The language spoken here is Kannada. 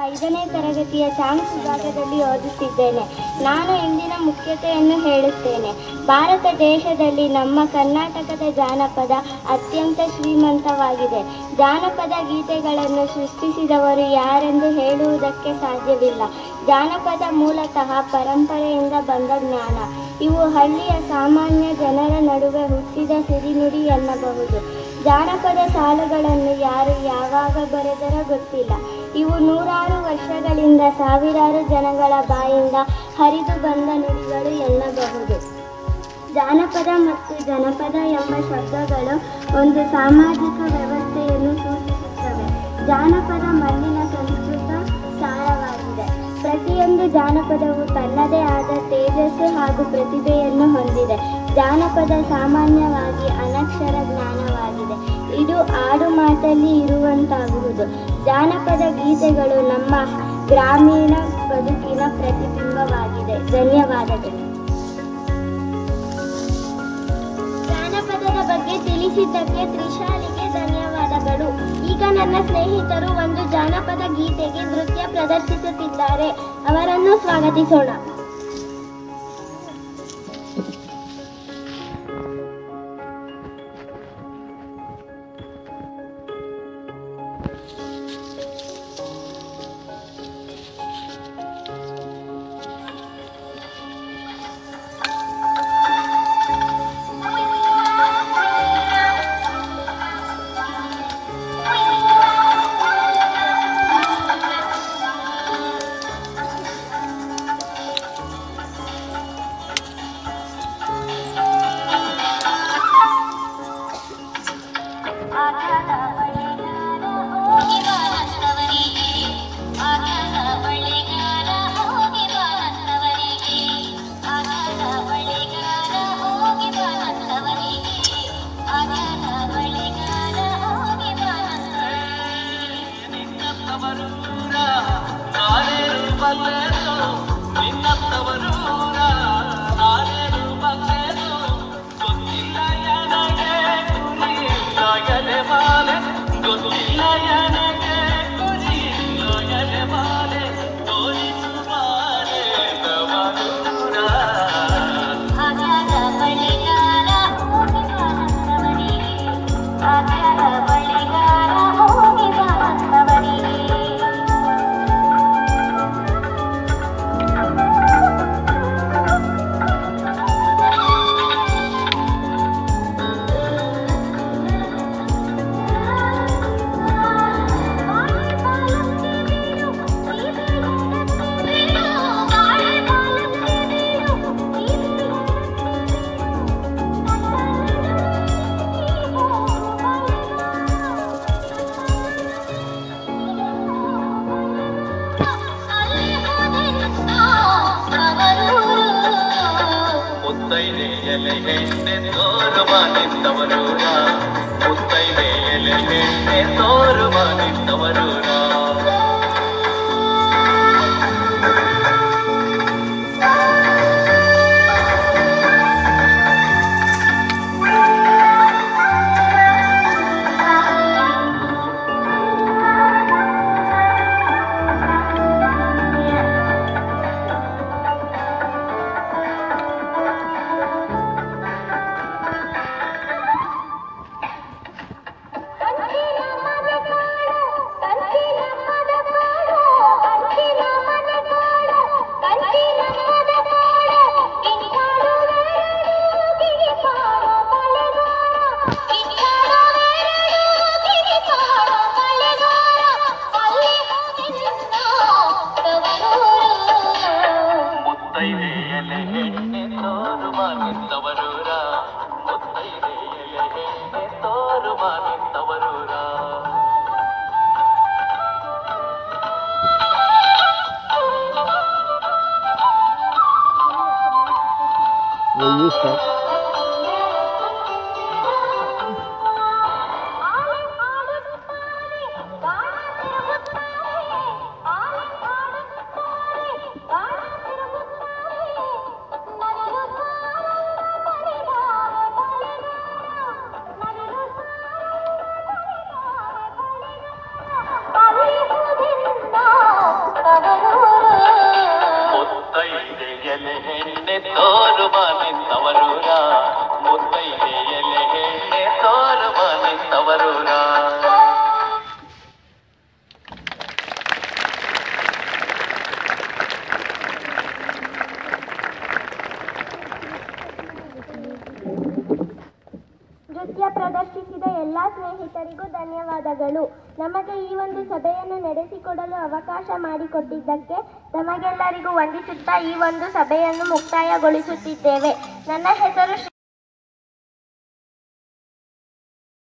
ಐದನೇ ತರಗತಿಯ ಚಾನ್ಸ್ ವಿಭಾಗದಲ್ಲಿ ಓದುತ್ತಿದ್ದೇನೆ ನಾನು ಇಂದಿನ ಮುಖ್ಯತೆಯನ್ನು ಹೇಳುತ್ತೇನೆ ಭಾರತ ದೇಶದಲ್ಲಿ ನಮ್ಮ ಕರ್ನಾಟಕದ ಜಾನಪದ ಅತ್ಯಂತ ಶ್ರೀಮಂತವಾಗಿದೆ ಜಾನಪದ ಗೀತೆಗಳನ್ನು ಸೃಷ್ಟಿಸಿದವರು ಯಾರೆಂದು ಹೇಳುವುದಕ್ಕೆ ಸಾಧ್ಯವಿಲ್ಲ ಜಾನಪದ ಮೂಲತಃ ಪರಂಪರೆಯಿಂದ ಬಂದ ಜ್ಞಾನ ಇವು ಹಳ್ಳಿಯ ಸಾಮಾನ್ಯ ಜನರ ನಡುವೆ ಹುಟ್ಟಿದ ಸಿರಿನುಡಿ ಎನ್ನಬಹುದು ಜಾನಪದ ಸಾಲುಗಳನ್ನು ಯಾರು ಯಾವಾಗ ಬರೆದರ ಗೊತ್ತಿಲ್ಲ ಇವು ನೂರಾರು ವರ್ಷಗಳಿಂದ ಸಾವಿರಾರು ಜನಗಳ ಬಾಯಿಂದ ಹರಿದು ಬಂದ ನುಡಿಗಳು ಎನ್ನಬಹುದು ಜಾನಪದ ಮತ್ತು ಜನಪದ ಎಂಬ ಶಬ್ದಗಳು ಒಂದು ಸಾಮಾಜಿಕ ವ್ಯವಸ್ಥೆಯನ್ನು ಸೂಚಿಸುತ್ತವೆ ಜಾನಪದ ಮಣ್ಣಿನ ಸಂಸ್ಕೃತ ಸಾರವಾಗಿದೆ ಪ್ರತಿಯೊಂದು ಜಾನಪದವು ತನ್ನದೇ ಆದ ತೇಜಸ್ಸು ಹಾಗೂ ಪ್ರತಿಭೆಯನ್ನು ಹೊಂದಿದೆ ಜಾನಪದ ಸಾಮಾನ್ಯವಾಗಿ ಅನಕ್ಷರ ಜ್ಞಾನವಾಗಿದೆ ಇದು ಆಡು ಮಾತಲ್ಲಿ ಇರುವಂತಾಗುವುದು ಜಾನಪದ ಗೀತೆಗಳು ನಮ್ಮ ಗ್ರಾಮೀಣ ಬದುಕಿನ ಪ್ರತಿಬಿಂಬವಾಗಿದೆ ಧನ್ಯವಾದಗಳು ಜಾನಪದದ ಬಗ್ಗೆ ತಿಳಿಸಿದ್ದಕ್ಕೆ ತ್ರಿಶಾಲಿಗೆ ಧನ್ಯವಾದಗಳು ಈಗ ನನ್ನ ಸ್ನೇಹಿತರು ಒಂದು ಜಾನಪದ ಗೀತೆಗೆ ನೃತ್ಯ ಪ್ರದರ್ಶಿಸುತ್ತಿದ್ದಾರೆ ಅವರನ್ನು ಸ್ವಾಗತಿಸೋಣ ನಿನ್ನತ್ತವರೂರ ನಾನೇನು ಬಲ್ಲೆನು ನಿನ್ನತ್ತವರೂರ ನಾನೇನು ಬಲ್ಲೆನು ಗೊತ್ತಿಲ್ಲ ನನಗೆ ಗುರಿಯಿಲ್ಲ ಎಲೆ ಮಾಲೆ ಗೊತ್ತಿಲ್ಲ ನನಗೆ ಗುರಿಯಿಲ್ಲ ಎಲೆ ಮಾಲೆ ತೋರಿಸುವಾರೆ ತವರೂರ ಮುತ್ತೈದೆ ಎಲೆ ಹೆಣ್ಣೆ ತೋರುವ ನಿಂತವರೂರ ಮುತ್ತೈದೆ ಎಲೆ ಹೆಣ್ಣೆ ತೋರುವ ನಿಂತವರೂರ ಮುತ್ತೈದೆ ಎಲೆ ಹೆಣ್ಣೆ ತೋರುವ ನಿಂತವರೂರ ಮುತ್ತೈದೆ ಎಲೆ ಹೆಣ್ಣೆ ತೋರುವ ನಿಂತವರೂರ Will you stop? ಅಲ್ಲಿ ಎಲೆ ಹೆಣ್ಣೆ ತೋರು ಮಾನಿಂದವರೂರ ಮುತ್ತೈದೆ ಎಲೆ ಹೆಣ್ಣೆ ತೋರು ಮಾನಿಂದವರೂರ ನೃತ್ಯ ಪ್ರದರ್ಶಿಸಿದ ಎಲ್ಲ ಸ್ನೇಹಿತರಿಗೂ ಧನ್ಯವಾದಗಳು ನಮಗೆ ಈ ಒಂದು ಸಭೆಯನ್ನು ನಡೆಸಿಕೊಡಲು ಅವಕಾಶ ಮಾಡಿಕೊಟ್ಟಿದ್ದಕ್ಕೆ ತಮಗೆಲ್ಲರಿಗೂ ವಂದಿಸುತ್ತಾ ಈ ಒಂದು ಸಭೆಯನ್ನು ಮುಕ್ತಾಯಗೊಳಿಸುತ್ತಿದ್ದೇವೆ ನನ್ನ ಹೆಸರು ಶ್ರೀ-